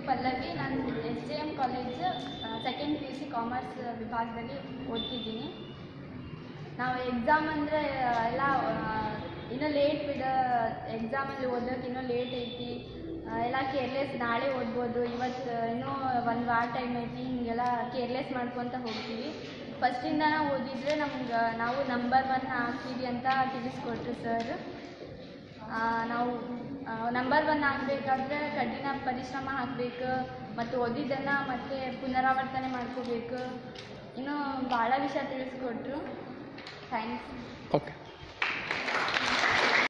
ಪಲ್ಲವಿ ನಾನು S J M college second P U C commerce ವಿಭಾಗದಲ್ಲಿ ಓದ್ತಿದ್ದೀನಿ ನಾವು ಎಕ್ಸಾಮ್ ಅಂದರೆ ಎಲ್ಲ ಇನ್ನೂ ಲೇಟ್ ಬಿಡ ಎಕ್ಸಾಮಲ್ಲಿ ಓದೋಕೆ ಇನ್ನೂ ಲೇಟ್ ಐತಿ ಆ, ಎಲ್ಲ ಕೇರ್ಲೆಸ್ ನಾಳೆ ಓದ್ಬೋದು ಇವತ್ತು ಇನ್ನೂ ಒಂದು ವಾರ ಟೈಮ್ ಐತಿ ಹಿಂಗೆಲ್ಲ ಕೇರ್ಲೆಸ್ ಮಾಡ್ಕೊತ ಹೋಗ್ತೀವಿ ಫಸ್ಟಿಂದ ಓದಿದರೆ ನಮ್ಗೆ ನಾವು ನಂಬರ್ ಒನ್ ಹಾಕ್ತೀವಿ ಅಂತ ತಿಳಿಸ್ಕೊಟ್ರು ಸರ್ ನಾವು ನಂಬರ್ ಒನ್ ಆಗಬೇಕಾದ್ರೆ ಕಠಿಣ ಪರಿಶ್ರಮ ಹಾಕಬೇಕು ಮತ್ತು ಓದಿದ್ದನ್ನು ಮತ್ತೆ ಪುನರಾವರ್ತನೆ ಮಾಡ್ಕೋಬೇಕು ಇನ್ನೂ ಭಾಳ ವಿಷಯ ತಿಳಿಸ್ಕೊಟ್ರು ಥ್ಯಾಂಕ್ಸ್ ಓಕೆ